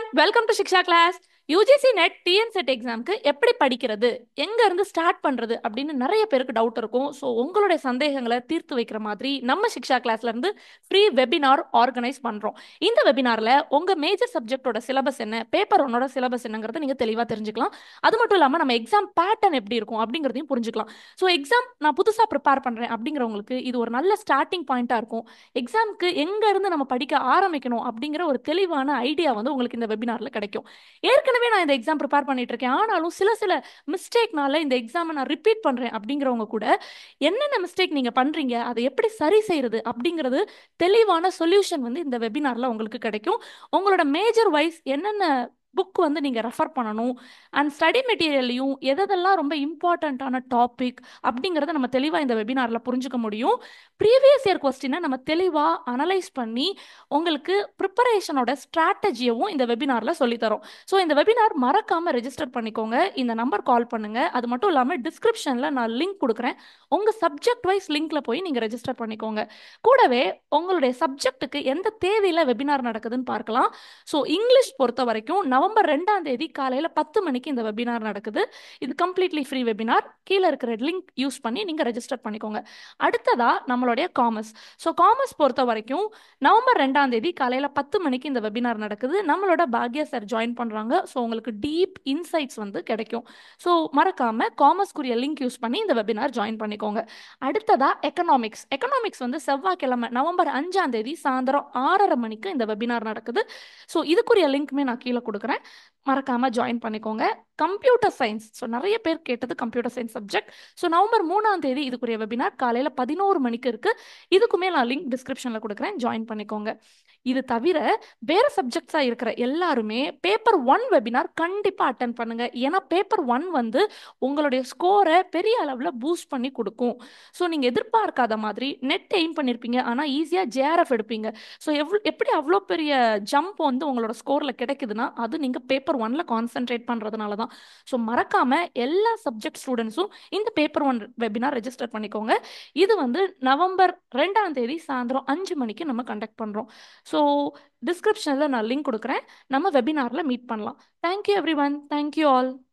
welcome to Shiksha class UGC NET TN SET எக்ஸாம்க்கு எப்படி படிக்கிறது எங்க இருந்து ஸ்டார்ட் பண்றது அப்படின்னு நிறைய பேருக்கு டவுட் இருக்கும் ஸோ உங்களுடைய சந்தேகங்களை தீர்த்து வைக்கிற மாதிரி நம்ம சிக்ஷா கிளாஸ்ல இருந்து ஃப்ரீ வெபினார் ஆர்கனைஸ் பண்றோம் இந்த வெபினார்ல உங்க மேஜர் சப்ஜெக்டோட சிலபஸ் என்ன பேப்பர் ஒன்னோட சிலபஸ் என்னங்கிறத நீங்க தெளிவா தெரிஞ்சுக்கலாம் அது மட்டும் இல்லாம நம்ம எக்ஸாம் பேட்டர்ன் எப்படி இருக்கும் அப்படிங்கிறதையும் புரிஞ்சுக்கலாம் ஸோ எக்ஸாம் நான் புதுசா ப்ரிப்பேர் பண்றேன் அப்படிங்கிறவங்களுக்கு இது ஒரு நல்ல ஸ்டார்டிங் பாயிண்டா இருக்கும் எக்ஸாம்க்கு எங்க இருந்து நம்ம படிக்க ஆரம்பிக்கணும் அப்படிங்கிற ஒரு தெளிவான ஐடியா வந்து உங்களுக்கு இந்த வெபினார்ல கிடைக்கும் ஏற்கனவே நான் இந்த எக்ஸாம் ப்ரிப்பேர் பண்ணிட்டு இருக்கேன் ஆனாலும் சில சில மிஸ்டேக்னால இந்த எக்ஸாமை நான் ரிப்பீட் பண்றேன் அப்படிங்கிறவங்க கூட என்னென்ன மிஸ்டேக் நீங்க பண்றீங்க அதை எப்படி சரி செய்யறது அப்படிங்கிறது தெளிவான சொல்யூஷன் வந்து இந்த வெபினார்ல உங்களுக்கு கிடைக்கும் உங்களோட மேஜர் வைஸ் என்னென்ன புக் வந்து நீங்கள் ரெஃபர் பண்ணணும் அண்ட் ஸ்டடி மெட்டீரியல்லையும் எதெல்லாம் ரொம்ப இம்பார்ட்டண்ட்டான டாபிக் அப்படிங்கிறத நம்ம தெளிவாக இந்த வெபினாரில் புரிஞ்சுக்க முடியும் ப்ரீவியஸ் இயர் கொஸ்டினை நம்ம தெளிவாக அனலைஸ் பண்ணி உங்களுக்கு ப்ரிப்பரேஷனோட ஸ்ட்ராட்டஜியவும் இந்த வெபினாரில் சொல்லித்தரோம் ஸோ இந்த வெபினார் மறக்காமல் ரெஜிஸ்டர் பண்ணிக்கோங்க இந்த நம்பர் கால் பண்ணுங்கள் அது மட்டும் இல்லாமல் டிஸ்கிரிப்ஷனில் நான் லிங்க் கொடுக்குறேன் உங்கள் சப்ஜெக்ட் வைஸ் லிங்க்கில் போய் நீங்கள் ரெஜிஸ்டர் பண்ணிக்கோங்க கூடவே உங்களுடைய சப்ஜெக்ட்டுக்கு எந்த தேதியில் வெபினார் நடக்குதுன்னு பார்க்கலாம் ஸோ இங்கிலீஷ் பொறுத்த வரைக்கும் நவம்பர் ரெண்டாம் தேதி காலையில் பத்து மணிக்கு இந்த வெபினார் நடக்குது இது கம்ப்ளீட்லி ஃப்ரீ வெபினார் கீழே இருக்கிற லிங்க் யூஸ் பண்ணி நீங்கள் ரெஜிஸ்டர் பண்ணிக்கோங்க அடுத்ததா நம்மளுடைய காமர்ஸ் ஸோ காமர்ஸ் பொறுத்த வரைக்கும் நவம்பர் ரெண்டாம் தேதி காலையில் பத்து மணிக்கு இந்த வெபினார் நடக்குது நம்மளோட பாக்யா சார் ஜாயின் பண்ணுறாங்க ஸோ உங்களுக்கு டீப் இன்சைட்ஸ் வந்து கிடைக்கும் ஸோ மறக்காம காமர்ஸ்க்குரிய லிங்க் யூஸ் பண்ணி இந்த வெபினார் ஜாயின் பண்ணிக்கோங்க அடுத்ததா எக்கனாமிக்ஸ் எக்கனாமிக்ஸ் வந்து செவ்வாய்க்கிழமை நவம்பர் அஞ்சாம் தேதி சாயந்தரம் ஆறரை மணிக்கு இந்த வெபினார் நடக்குது ஸோ இதுக்குரிய லிங்க்குமே நான் கீழே கொடுக்குறேன் மறக்காம ஜாயின் பண்ணிக்கோங்க கம்ப்யூட்டர் சயின்ஸ் ஸோ நிறைய பேர் கேட்டது computer science subject so November மூணாம் தேதி இதுக்குரிய வெபினார் காலையில் பதினோரு மணிக்கு இருக்கு இதுக்குமே நான் லிங்க் டிஸ்கிரிப்ஷனில் கொடுக்குறேன் ஜாயின் பண்ணிக்கோங்க இது தவிர வேற சப்ஜெக்ட்ஸாக இருக்கிற எல்லாருமே பேப்பர் ஒன் வெபினார் கண்டிப்பாக அட்டன் பண்ணுங்க ஏன்னா பேப்பர் ஒன் வந்து உங்களுடைய ஸ்கோரை பெரிய அளவில் பூஸ்ட் பண்ணி கொடுக்கும் ஸோ நீங்கள் எதிர்பார்க்காத மாதிரி நெட் எய்ம் பண்ணியிருப்பீங்க ஆனால் ஈஸியாக ஜேஆர்எஃப் எடுப்பீங்க ஸோ எவ்வளோ எப்படி அவ்வளோ பெரிய ஜம்ப் வந்து உங்களோட ஸ்கோரில் கிடைக்குதுன்னா அது நீங்கள் பேப்பர் ஒன்ல கான்சென்ட்ரேட் பண்ணுறதுனால தான் ஸோ மறக்காமல் எல்லா சப்ஜெக்ட் ஸ்டூடெண்ட்ஸும் இந்த பேப்பர் ஒன் வெபினார் ரெஜிஸ்டர் பண்ணிக்கோங்க இது வந்து நவம்பர் ரெண்டாம் தேதி சாயந்தரம் அஞ்சு மணிக்கு நம்ம கண்டக்ட் பண்ணுறோம் ஸோ டிஸ்கிரிப்ஷனில் நான் லிங்க் கொடுக்குறேன் நம்ம வெபினாரில் மீட் பண்ணலாம் thank you everyone thank you all